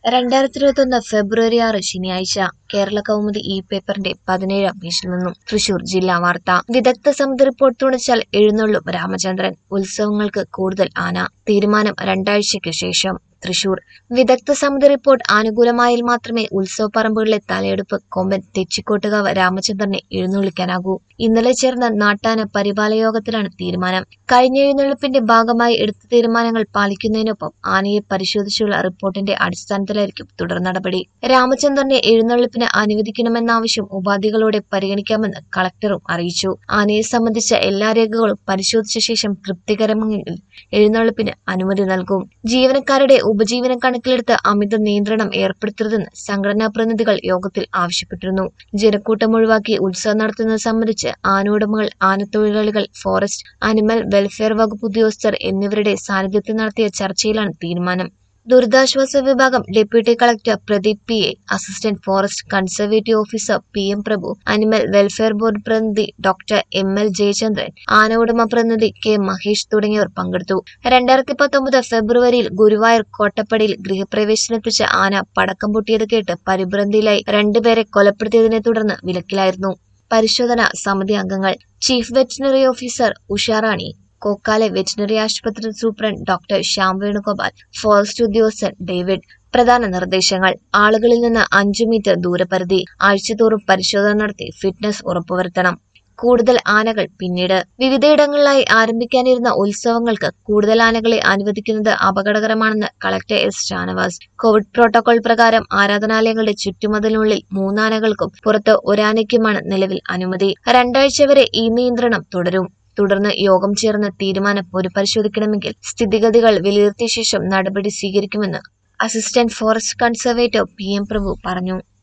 രണ്ടായിരത്തി ഇരുപത്തൊന്ന് ഫെബ്രുവരി ആറ് ശനിയാഴ്ച കേരള കൗമുദി ഇ പേപ്പറിന്റെ പതിനേഴാം പേജിൽ നിന്നും തൃശൂർ ജില്ലാ വാർത്ത വിദഗ്ധ സമിതി റിപ്പോർട്ട് തുണച്ചാൽ എഴുന്നള്ളും രാമചന്ദ്രൻ ഉത്സവങ്ങൾക്ക് കൂടുതൽ ആന തീരുമാനം രണ്ടാഴ്ചയ്ക്ക് ശേഷം തൃശൂർ വിദഗ്ധ സമിതി റിപ്പോർട്ട് അനുകൂലമായാൽ മാത്രമേ ഉത്സവപ്പറമ്പുകളിലെ തലയെടുപ്പ് കൊമ്പൻ തെച്ചിക്കോട്ടുകാവ് രാമചന്ദ്രനെ എഴുന്നള്ളിക്കാനാകൂ ഇന്നലെ ചേർന്ന നാട്ടാന പരിപാല യോഗത്തിലാണ് തീരുമാനം കഴിഞ്ഞ എഴുന്നള്ളിപ്പിന്റെ ഭാഗമായി എടുത്ത തീരുമാനങ്ങൾ പാലിക്കുന്നതിനൊപ്പം ആനയെ പരിശോധിച്ചുള്ള റിപ്പോർട്ടിന്റെ അടിസ്ഥാനത്തിലായിരിക്കും തുടർ നടപടി രാമചന്ദ്രനെ എഴുന്നള്ളിപ്പിന് അനുവദിക്കണമെന്ന ആവശ്യം ഉപാധികളോടെ പരിഗണിക്കാമെന്ന് കളക്ടറും അറിയിച്ചു ആനയെ സംബന്ധിച്ച എല്ലാ രേഖകളും പരിശോധിച്ച ശേഷം തൃപ്തികരമെങ്കിൽ എഴുന്നള്ളിപ്പിന് അനുമതി നൽകും ജീവനക്കാരുടെ ഉപജീവനം കണക്കിലെടുത്ത് അമിത നിയന്ത്രണം ഏർപ്പെടുത്തരുതെന്ന് സംഘടനാ പ്രതിനിധികൾ യോഗത്തിൽ ആവശ്യപ്പെട്ടിരുന്നു ജനക്കൂട്ടം ഒഴിവാക്കി ഉത്സവം നടത്തുന്നത് സംബന്ധിച്ച് ആനയുടമകൾ ആനത്തൊഴിലാളികൾ ഫോറസ്റ്റ് അനിമൽ വെൽഫെയർ വകുപ്പ് ഉദ്യോഗസ്ഥർ എന്നിവരുടെ സാന്നിധ്യത്തിൽ നടത്തിയ ചർച്ചയിലാണ് തീരുമാനം ദുരിതാശ്വാസ വിഭാഗം deputy collector Pradeep P A assistant forest conservative officer P M Prabhu animal welfare board പ്രതിനിധി ഡോക്ടർ എം എൽ ജയചന്ദ്രൻ ആന ഉടമ പ്രതിനിധി കെ മഹേഷ് തുടങ്ങിയവർ പങ്കെടുത്തു രണ്ടായിരത്തി പത്തൊമ്പത് ഫെബ്രുവരിയിൽ ഗുരുവായൂർ കോട്ടപ്പടിയിൽ ഗൃഹപ്രവേശനത്തിച്ച ആന പടക്കം പൊട്ടിയത് കേട്ട് പരിഭ്രാന്തിയിലായി രണ്ടുപേരെ കൊലപ്പെടുത്തിയതിനെ തുടർന്ന് വിലക്കിലായിരുന്നു പരിശോധന സമിതി അംഗങ്ങൾ chief veterinary officer Usharani Kokkale veterinary ആശുപത്രി superintendent doctor Shyam Venugopal forest ഉദ്യോഗസ്ഥൻ ഡേവിഡ് പ്രധാന നിർദ്ദേശങ്ങൾ ആളുകളിൽ നിന്ന് അഞ്ചു മീറ്റർ ദൂരപരിധി ആഴ്ചതോറും പരിശോധന നടത്തി ഫിറ്റ്നസ് ഉറപ്പുവരുത്തണം കൂടുതൽ ആനകൾ പിന്നീട് വിവിധയിടങ്ങളിലായി ആരംഭിക്കാനിരുന്ന ഉത്സവങ്ങൾക്ക് കൂടുതൽ ആനകളെ അനുവദിക്കുന്നത് അപകടകരമാണെന്ന് collector S Shanavas Covid protocol പ്രകാരം ആരാധനാലയങ്ങളുടെ ചുറ്റുമതിലിനുള്ളിൽ മൂന്നാനകൾക്കും പുറത്ത് ഒരാനയ്ക്കുമാണ് നിലവിൽ അനുമതി രണ്ടാഴ്ച വരെ ഈ നിയന്ത്രണം തുടരും തുടർന്ന് യോഗം ചേർന്ന് തീരുമാനം പുനഃപരിശോധിക്കണമെങ്കിൽ സ്ഥിതിഗതികൾ വിലയിരുത്തിയ ശേഷം നടപടി സ്വീകരിക്കുമെന്ന് assistant forest conservator P M Prabhu പറഞ്ഞു